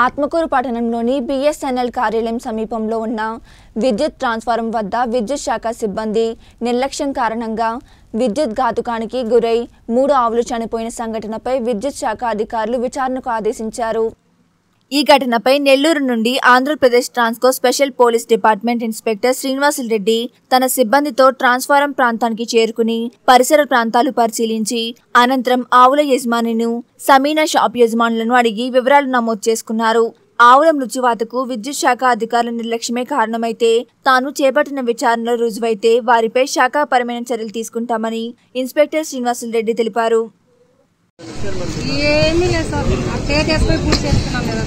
ఆత్మకూరు పట్టణంలోని బిఎస్ఎన్ఎల్ కార్యాలయం సమీపంలో ఉన్న విద్యుత్ ట్రాన్స్ఫారం వద్ద విద్యుత్ శాఖ సిబ్బంది నిర్లక్ష్యం కారణంగా విద్యుత్ ఘాతుకానికి గురై మూడు ఆవులు చనిపోయిన సంఘటనపై విద్యుత్ శాఖ అధికారులు విచారణకు ఆదేశించారు ఈ ఘటనపై నెల్లూరు నుండి Andhra Pradesh Transco special police department inspector Srinivasulu Reddy తన సిబ్బందితో ట్రాన్స్ఫారం ప్రాంతానికి చేరుకుని పరిసర ప్రాంతాలు పరిశీలించి అనంతరం ఆవుల యజమానిను సమీనా షాప్ యజమానులను అడిగి వివరాలు నమోదు చేసుకున్నారు ఆవుల మృత్యువాతకు విద్యుత్ శాఖ అధికారుల నిర్లక్ష్యమే కారణమైతే తాను చేపట్టిన విచారణలో రుజువైతే వారిపై శాఖాపరమైన చర్యలు తీసుకుంటామని ఇన్స్పెక్టర్ శ్రీనివాసులు రెడ్డి తెలిపారు ఏమీ లేదు సార్ ఆ టేక్ వేసుకొని పూజ చేస్తున్నాం కదా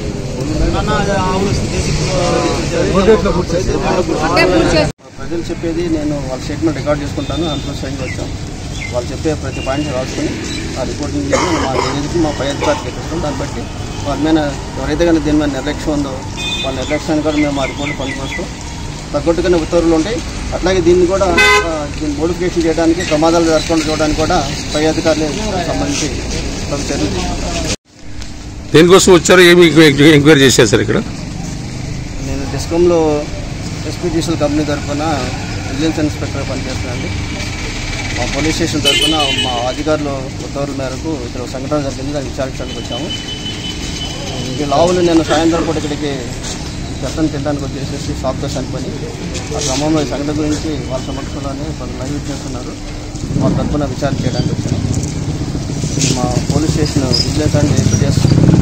అంటే పూజ చేసి ప్రజలు చెప్పేది నేను వాళ్ళ స్టేట్మెంట్ రికార్డ్ చేసుకుంటాను అందులో సైన్ వచ్చాం వాళ్ళు చెప్పే ప్రతి పాయింట్ రాసుకొని ఆ రిపోర్టింగ్ చేసి మా నివేదిక మా పై అధికారికి ఇస్తాం దాన్ని బట్టి వాళ్ళ మీద ఎవరైతే కానీ దీని మీద నిర్లక్ష్యం ఉందో వాళ్ళ నిర్లక్ష్యాన్ని కూడా మేము ఆ రిపోర్ట్ పంచుకొస్తాం తగ్గట్టుగానే ఉత్తర్వులు ఉంటాయి అట్లాగే దీన్ని కూడా ఆ, దీన్ని మోడిఫికేషన్ చేయడానికి ప్రమాదాలు జరగకుండా చూడడానికి కూడా పై అధికారులు సంబంధించి కొంత చర్యలు తీసుకుంటాం దేనికోసం వచ్చారో ఏమి ఎంక్వైరీ చేశారు సార్ ఇక్కడ నేను డిస్కంలో ఎస్పీటీసీఎల్ కంపెనీ తరఫున విజిలెన్స్ ఇన్స్పెక్టర్ పనిచేస్తున్నానండి మా పోలీస్ స్టేషన్ తరఫున మా అధికారులు ఉత్తర్వుల మేరకు ఇక్కడ ఒక సంఘటన జరిగింది దాన్ని విచారించడానికి వచ్చాము ఈ లావులు నేను సాయంత్రం పూట ఇక్కడికి చెత్తను తినడానికి వచ్చేసేసి షాప్తో చనిపోయి ఆ క్రమంలో ఈ సంఘటన గురించి వాళ్ళ సమక్షంలోనే కొంత లైవ్ విట్నెస్ ఉన్నారు వాళ్ళ తరఫున విచారణ చేయడానికి వచ్చాను ఇది మా police station vigilance and SPS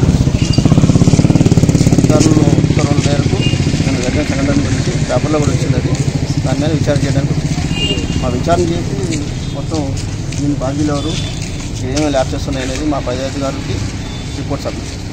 అధికారులు ఉత్తర్వుల మేరకు నేను జరిగిన సంఘటన గురించి పేపర్లో కూడా వచ్చింది అది దాని మీద విచారణ చేయడానికి వచ్చాను. మా విచారణ చేసి మొత్తం దీని బాధ్యులు ఎవరు ఏమేమి ల్యాబ్సెస్ ఉన్నాయి అనేది మా పై అధికారులకి రిపోర్ట్ సబ్మిట్ చేస్తాం